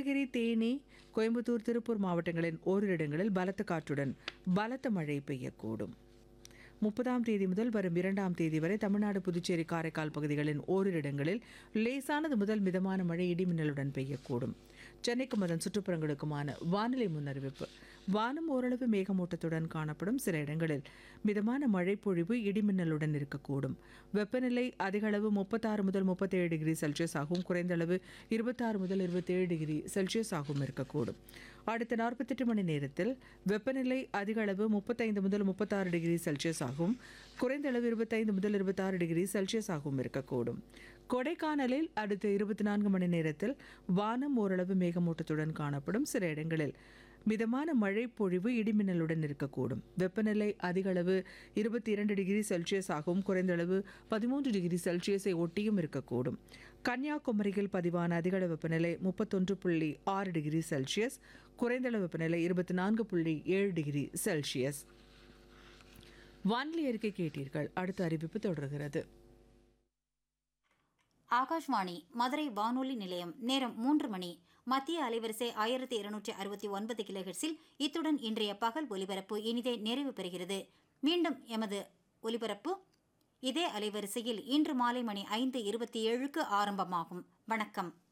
நீலகிரி தேனி கோயம்புத்தூர் திருப்பூர் மாவட்டங்களின் ஓரிரு இடங்களில் பலத்த காற்றுடன் பலத்த மழை பெய்யக்கூடும் முப்பதாம் தேதி முதல் வரும் இரண்டாம் தேதி வரை தமிழ்நாடு புதுச்சேரி காரைக்கால் பகுதிகளின் ஓரிரு இடங்களில் லேசானது முதல் மிதமான மழை இடிமின்னலுடன் பெய்யக்கூடும் சென்னைக்கும் அதன் சுற்றுப்புறங்களுக்குமான வானிலை முன்னறிவிப்பு வானம் ஓரளவு மேகமூட்டத்துடன் காணப்படும் சில இடங்களில் மிதமான மழை பொழிவு இடிமின்னலுடன் இருக்கக்கூடும் வெப்பநிலை அதிக அளவு முப்பத்தாறு முதல் முப்பத்தேழு டிகிரி செல்சியஸ் ஆகவும் குறைந்த அளவு இருபத்தாறு முதல் இருபத்தேழு டிகிரி செல்சியஸ் ஆகவும் இருக்கக்கூடும் அடுத்த நாற்பத்தெட்டு மணி நேரத்தில் வெப்பநிலை அதிக அளவு முப்பத்தைந்து முதல் முப்பத்தாறு டிகிரி செல்சியஸ் ஆகும் குறைந்த அளவு இருபத்தைந்து முதல் இருபத்தாறு டிகிரி செல்சியஸ் ஆகவும் இருக்கக்கூடும் கொடைக்கானலில் அடுத்த இருபத்தி நான்கு மணி நேரத்தில் வானம் ஓரளவு மேகமூட்டத்துடன் காணப்படும் சில இடங்களில் மிதமான மழை பொழிவு இடிமின்னலுடன் இருக்கக்கூடும் வெப்பநிலை அதிக அளவு இருபத்தி இரண்டு டிகிரி செல்சியஸ் ஆகவும் குறைந்த அளவு பதிமூன்று டிகிரி செல்சியஸை ஒட்டியும் இருக்கக்கூடும் கன்னியாகுமரியில் பதிவான அதிகள வெப்பநிலை முப்பத்தொன்று புள்ளி ஆறு டிகிரி செல்சியஸ் குறைந்தளவு வெப்பநிலை இருபத்தி நான்கு புள்ளி ஏழு டிகிரி செல்சியஸ் வானிலை அறிக்கை கேட்டீர்கள் அடுத்த அறிவிப்பு தொடர்கிறது ஆகாஷ்வாணி மதுரை வானொலி நிலையம் நேரம் மூன்று மணி மத்திய அலைவரிசை ஆயிரத்தி இருநூற்றி அறுபத்தி ஒன்பது கிலோஹெர்ட்ஸில் இத்துடன் இன்றைய பகல் ஒலிபரப்பு இனிதே நிறைவு பெறுகிறது மீண்டும் எமது ஒலிபரப்பு இதே அலைவரிசையில் இன்று மாலை மணி ஐந்து இருபத்தி ஏழுக்கு ஆரம்பமாகும் வணக்கம்